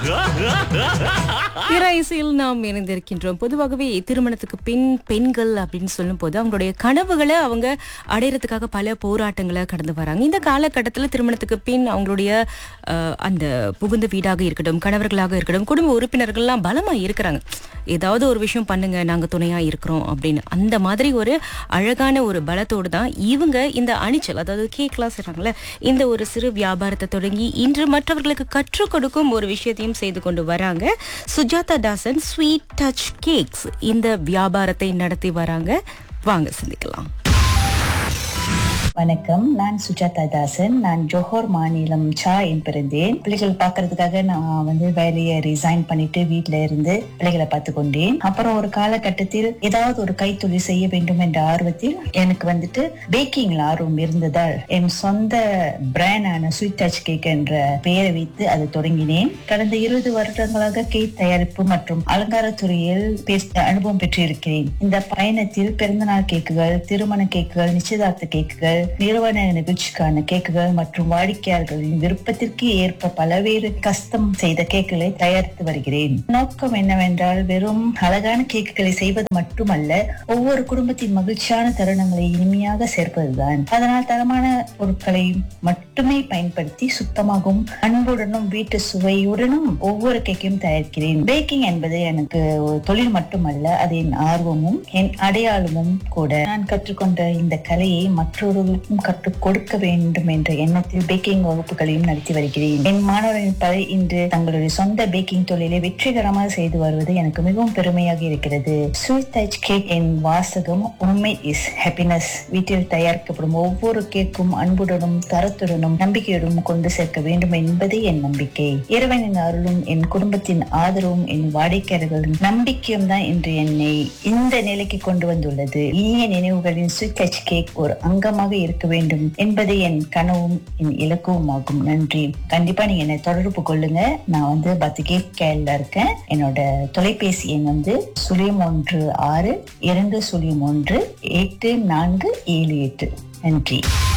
பிற இசையில் நாம் இணைந்திருக்கின்றோம் பொதுவாகவே திருமணத்துக்கு பின் பெண்கள் அப்படின்னு சொல்லும்போது அவங்களுடைய கனவுகளை அவங்க அடையறதுக்காக பல போராட்டங்களை கடந்து வராங்க இந்த காலகட்டத்தில் திருமணத்துக்கு பின் அவங்களுடைய அஹ், அந்த புகுந்த வீடாக இருக்கட்டும் கணவர்களாக இருக்கட்டும் குடும்ப உறுப்பினர்கள்லாம் பலமா இருக்கிறாங்க ஏதாவது ஒரு விஷயம் பண்ணுங்க நாங்க துணையா இருக்கிறோம் அப்படின்னு அந்த மாதிரி ஒரு அழகான ஒரு பலத்தோடு தான் இவங்க இந்த அணிச்சல் அதாவது கேக்லாம் செய்றாங்கல்ல இந்த ஒரு சிறு வியாபாரத்தை தொடங்கி இன்று மற்றவர்களுக்கு கற்றுக் கொடுக்கும் ஒரு விஷயத்தையும் செய்து கொண்டு வராங்க Sujatha Dasan sweet touch cakes இந்த வியாபாரத்தை நடத்தி வராங்க வாங்க சிந்திக்கலாம் வணக்கம் நான் சுஜாதா தாசன் நான் ஜோஹர் மாநிலம் சா என் பிறந்தேன் பிள்ளைகள் பார்க்கறதுக்காக நான் வந்து வேலையை ரிசைன் பண்ணிட்டு வீட்ல இருந்து பிள்ளைகளை பார்த்து கொண்டேன் அப்புறம் ஒரு காலகட்டத்தில் ஏதாவது ஒரு கைத்தொழில் செய்ய வேண்டும் என்ற ஆர்வத்தில் எனக்கு வந்துட்டு பேக்கிங்ல ஆர்வம் இருந்ததால் என் சொந்த பிராண்டான ஸ்வீட் டச் கேக் என்ற பெயரை வைத்து அதை தொடங்கினேன் கடந்த இருபது வருடங்களாக கேக் தயாரிப்பு மற்றும் அலங்காரத்துறையில் பேச அனுபவம் பெற்றிருக்கிறேன் இந்த பயணத்தில் பிறந்தநாள் கேக்குகள் திருமண கேக்குகள் நிச்சயதார்த்த கேக்குகள் நிறுவன நிகழ்ச்சிக்கான கேக்குகள் மற்றும் வாடிக்கையாளர்களின் விருப்பத்திற்கு ஏற்ப பல்வேறு கஸ்டம் செய்த கேக்குகளை தயாரித்து வருகிறேன் நோக்கம் என்னவென்றால் வெறும் அழகான கேக்குகளை செய்வது மட்டுமல்ல ஒவ்வொரு குடும்பத்தின் மகிழ்ச்சியான தருணங்களை இனிமையாக சேர்ப்பதுதான் அதனால் தரமான பொருட்களை மட்டுமே பயன்படுத்தி சுத்தமாகவும் அன்புடனும் வீட்டு சுவையுடனும் ஒவ்வொரு கேக்கையும் தயாரிக்கிறேன் பேக்கிங் என்பது எனக்கு ஒரு தொழில் மட்டுமல்ல அது என் ஆர்வமும் என் அடையாளமும் கூட நான் கற்றுக்கொண்ட இந்த கலையை மற்றொருவருக்கும் கற்றுக் கொடுக்க வேண்டும் என்ற எண்ணத்தில் பேக்கிங் வகுப்புகளையும் நடத்தி வருகிறேன் என் மாணவர்கள் பலர் இன்று தங்களுடைய சொந்த பேக்கிங் தொழிலை வெற்றிகரமாக செய்து வருவது எனக்கு மிகவும் பெருமையாக இருக்கிறது ஸ்வீட் டச் கேக் என் வாசகம் உண்மை இஸ் ஹாப்பினஸ் வீட்டில் தயாரிக்கப்படும் ஒவ்வொரு கேக்கும் அன்புடனும் தரத்துடனும் நம்பிக்கையுடனும் கொண்டு சேர்க்க வேண்டும் என்பதே என் நம்பிக்கை இறைவனின் அருளும் என் குடும்பத்தின் ஆதரவும் என் வாடிக்கையாளர்களின் நம்பிக்கையும் தான் இன்று என்னை இந்த நிலைக்கு கொண்டு வந்துள்ளது இனிய நினைவுகளின் ஸ்வீட் டச் கேக் ஒரு அங்கமாக இருக்க வேண்டும் என்பதே என் கனவும் என் இலக்குவும் ஆகும் நன்றி கண்டிப்பா நீங்க என்னை தொடர்பு கொள்ளுங்க நான் வந்து பத்து கேக் கேல்ல இருக்கேன் என்னோட தொலைபேசி எண் வந்து சுழியம் ஒன்று ஆறு இரண்டு சுழியம் ஒன்று எட்டு நான்கு ஏழு எட்டு நன்றி